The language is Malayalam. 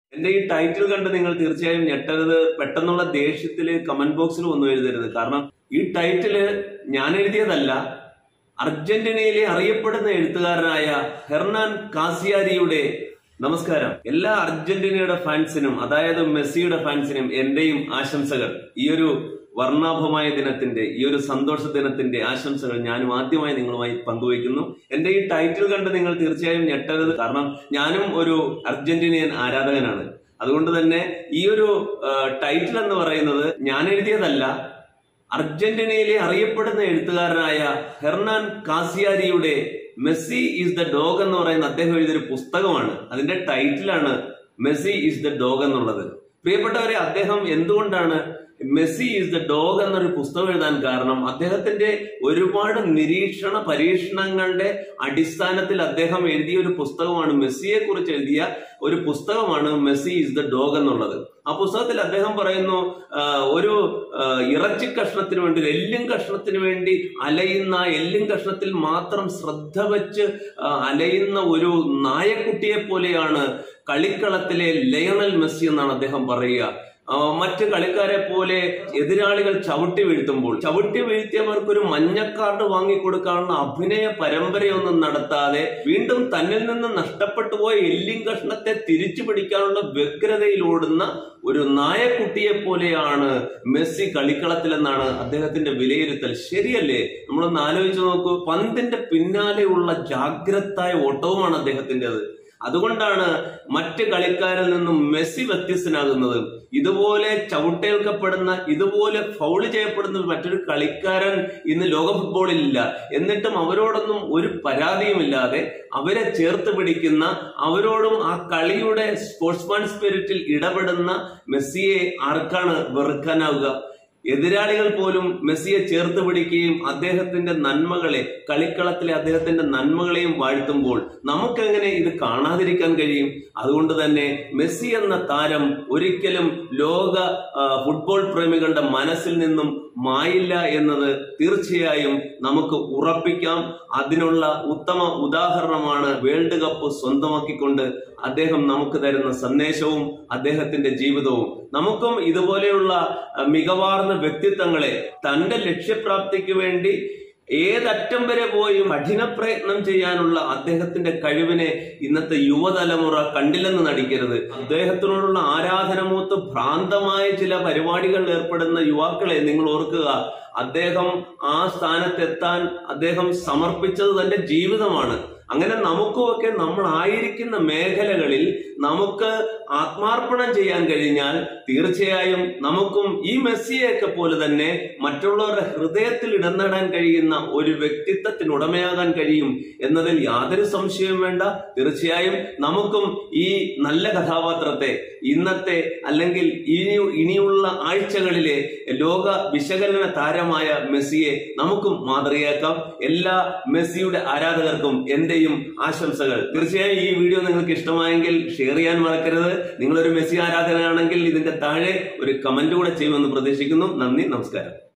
എന്റെ ഈ ടൈറ്റിൽ കണ്ട് നിങ്ങൾ തീർച്ചയായും ഞെട്ടരുത് പെട്ടെന്നുള്ള ദേഷ്യത്തില് കമന്റ് ബോക്സിൽ ഒന്നും എഴുതരുത് കാരണം ഈ ടൈറ്റില് ഞാൻ എഴുതിയതല്ല അർജന്റീനയിലെ അറിയപ്പെടുന്ന എഴുത്തുകാരനായ ഹെർണാൻ കാസിയാരിയുടെ നമസ്കാരം എല്ലാ അർജന്റീനയുടെ ഫാൻസിനും അതായത് മെസ്സിയുടെ ഫാൻസിനും എന്റെയും ആശംസകൾ ഈ ഒരു വർണ്ണാഭമായ ദിനത്തിന്റെ ഈ ഒരു സന്തോഷ ദിനത്തിന്റെ ആശംസകൾ ഞാനും ആദ്യമായി നിങ്ങളുമായി പങ്കുവയ്ക്കുന്നു എന്റെ ഈ ടൈറ്റിൽ കണ്ട് നിങ്ങൾ തീർച്ചയായും ഞെട്ടരുത് കാരണം ഞാനും ഒരു അർജന്റീനിയൻ ആരാധകനാണ് അതുകൊണ്ട് തന്നെ ഈ ഒരു ടൈറ്റിൽ എന്ന് പറയുന്നത് ഞാൻ എഴുതിയതല്ല അർജന്റീനയിലെ അറിയപ്പെടുന്ന എഴുത്തുകാരനായ ഹെർണാൻ കാസിയാരിയുടെ മെസ്സി ഈസ് ദ ഡോഗ് എന്ന് പറയുന്ന അദ്ദേഹം എഴുതിയൊരു പുസ്തകമാണ് അതിന്റെ ടൈറ്റിലാണ് മെസ്സി ഈസ് ദ ഡോഗ് എന്നുള്ളത് പ്രിയപ്പെട്ടവരെ അദ്ദേഹം എന്തുകൊണ്ടാണ് മെസ്സി ഈസ് ദ ഡോഗ് എന്നൊരു പുസ്തകം എഴുതാൻ കാരണം അദ്ദേഹത്തിന്റെ ഒരുപാട് നിരീക്ഷണ പരീക്ഷണങ്ങളുടെ അടിസ്ഥാനത്തിൽ അദ്ദേഹം എഴുതിയ ഒരു പുസ്തകമാണ് മെസ്സിയെ കുറിച്ച് എഴുതിയ ഒരു പുസ്തകമാണ് മെസ്സി ഈസ് ദ ഡോഗ് എന്നുള്ളത് ആ പുസ്തകത്തിൽ അദ്ദേഹം പറയുന്നു ആ, ഒരു ആ, ഇറച്ചി കഷ്ണത്തിന് വേണ്ടി ഒരു എല്ലും കഷ്ണത്തിന് വേണ്ടി അലയുന്ന എല്ലും കഷ്ണത്തിൽ മാത്രം ശ്രദ്ധ വെച്ച് ആ, അലയുന്ന ഒരു നായക്കുട്ടിയെ പോലെയാണ് കളിക്കളത്തിലെ ലയണൽ മെസ്സി എന്നാണ് അദ്ദേഹം പറയുക ആ, മറ്റ് കളിക്കാരെ പോലെ എതിരാളികൾ ചവിട്ടി വീഴ്ത്തുമ്പോൾ ചവിട്ടി വീഴ്ത്തിയവർക്ക് ഒരു മഞ്ഞക്കാർഡ് വാങ്ങിക്കൊടുക്കാനുള്ള അഭിനയ പരമ്പരയൊന്നും നടത്താതെ വീണ്ടും തന്നിൽ നിന്ന് നഷ്ടപ്പെട്ടു പോയ എല്ലിൻ കഷ്ണത്തെ തിരിച്ചു പിടിക്കാനുള്ള വ്യഗ്രതയിലോടുന്ന ഒരു നായക്കുട്ടിയെ പോലെയാണ് മെസ്സി കളിക്കളത്തിലെന്നാണ് അദ്ദേഹത്തിന്റെ വിലയിരുത്തൽ ശരിയല്ലേ നമ്മളൊന്ന് ആലോചിച്ച് നോക്കൂ പന്തിന്റെ പിന്നാലെയുള്ള ജാഗ്രതായ ഓട്ടവുമാണ് അദ്ദേഹത്തിൻ്റെത് അതുകൊണ്ടാണ് മറ്റ് കളിക്കാരിൽ നിന്നും മെസ്സി വ്യത്യസ്തനാകുന്നത് ഇതുപോലെ ചവിട്ടേൽക്കപ്പെടുന്ന ഇതുപോലെ ഫൗള് ചെയ്യപ്പെടുന്ന മറ്റൊരു കളിക്കാരൻ ഇന്ന് ലോക ഫുട്ബോളിൽ ഇല്ല എന്നിട്ടും അവരോടൊന്നും ഒരു പരാതിയുമില്ലാതെ അവരെ ചേർത്ത് പിടിക്കുന്ന അവരോടും ആ കളിയുടെ സ്പോർട്സ്മാൻ സ്പിരിറ്റിൽ ഇടപെടുന്ന മെസ്സിയെ ആർക്കാണ് വെറുക്കാനാവുക എതിരാളികൾ പോലും മെസ്സിയെ ചേർത്ത് പിടിക്കുകയും അദ്ദേഹത്തിന്റെ നന്മകളെ കളിക്കളത്തിലെ അദ്ദേഹത്തിന്റെ നന്മകളെയും വാഴ്ത്തുമ്പോൾ നമുക്കെങ്ങനെ ഇത് കാണാതിരിക്കാൻ കഴിയും അതുകൊണ്ട് തന്നെ മെസ്സി എന്ന താരം ഒരിക്കലും ലോക ആ, ഫുട്ബോൾ പ്രേമികളുടെ മനസ്സിൽ നിന്നും മായില്ല എന്നത് തീർച്ചയായും നമുക്ക് ഉറപ്പിക്കാം അതിനുള്ള ഉത്തമ ഉദാഹരണമാണ് വേൾഡ് കപ്പ് സ്വന്തമാക്കിക്കൊണ്ട് അദ്ദേഹം നമുക്ക് തരുന്ന സന്ദേശവും അദ്ദേഹത്തിന്റെ ജീവിതവും നമുക്കും ഇതുപോലെയുള്ള അഹ്, മികവാർന്ന വ്യക്തിത്വങ്ങളെ തന്റെ ലക്ഷ്യപ്രാപ്തിക്ക് വേണ്ടി ഏതറ്റം വരെ പോയി കഠിന പ്രയത്നം ചെയ്യാനുള്ള അദ്ദേഹത്തിന്റെ കഴിവിനെ ഇന്നത്തെ യുവതലമുറ കണ്ടില്ലെന്ന് നടിക്കരുത് അദ്ദേഹത്തിനോടുള്ള ആരാധന മൂത്ത് ഭ്രാന്തമായ ചില പരിപാടികളിൽ ഏർപ്പെടുന്ന യുവാക്കളെ നിങ്ങൾ ഓർക്കുക അദ്ദേഹം ആ സ്ഥാനത്തെത്താൻ അദ്ദേഹം സമർപ്പിച്ചത് തന്റെ ജീവിതമാണ് അങ്ങനെ നമുക്കുമൊക്കെ നമ്മൾ ആയിരിക്കുന്ന മേഖലകളിൽ നമുക്ക് ആത്മാർപ്പണം ചെയ്യാൻ കഴിഞ്ഞാൽ തീർച്ചയായും നമുക്കും ഈ മെസ്സിയെയൊക്കെ പോലെ തന്നെ മറ്റുള്ളവരുടെ ഹൃദയത്തിൽ ഇടം നേടാൻ കഴിയുന്ന ഒരു വ്യക്തിത്വത്തിന് ഉടമയാകാൻ കഴിയും എന്നതിൽ യാതൊരു സംശയവും വേണ്ട തീർച്ചയായും നമുക്കും ഈ നല്ല കഥാപാത്രത്തെ ഇന്നത്തെ അല്ലെങ്കിൽ ഇനി ഇനിയുള്ള ആഴ്ചകളിലെ ലോക വിശകലന താരമായ മെസ്സിയെ നമുക്കും മാതൃകയാക്കാം എല്ലാ മെസ്സിയുടെ ആരാധകർക്കും എന്റെയും ആശംസകൾ തീർച്ചയായും ഈ വീഡിയോ നിങ്ങൾക്ക് ഇഷ്ടമായെങ്കിൽ ഷെയർ ചെയ്യാൻ മറക്കരുത് നിങ്ങളൊരു മെസ്സി ആരാധകനാണെങ്കിൽ ഇതിന്റെ താഴെ ഒരു കമന്റ് കൂടെ ചെയ്യുമെന്ന് പ്രതീക്ഷിക്കുന്നു നന്ദി നമസ്കാരം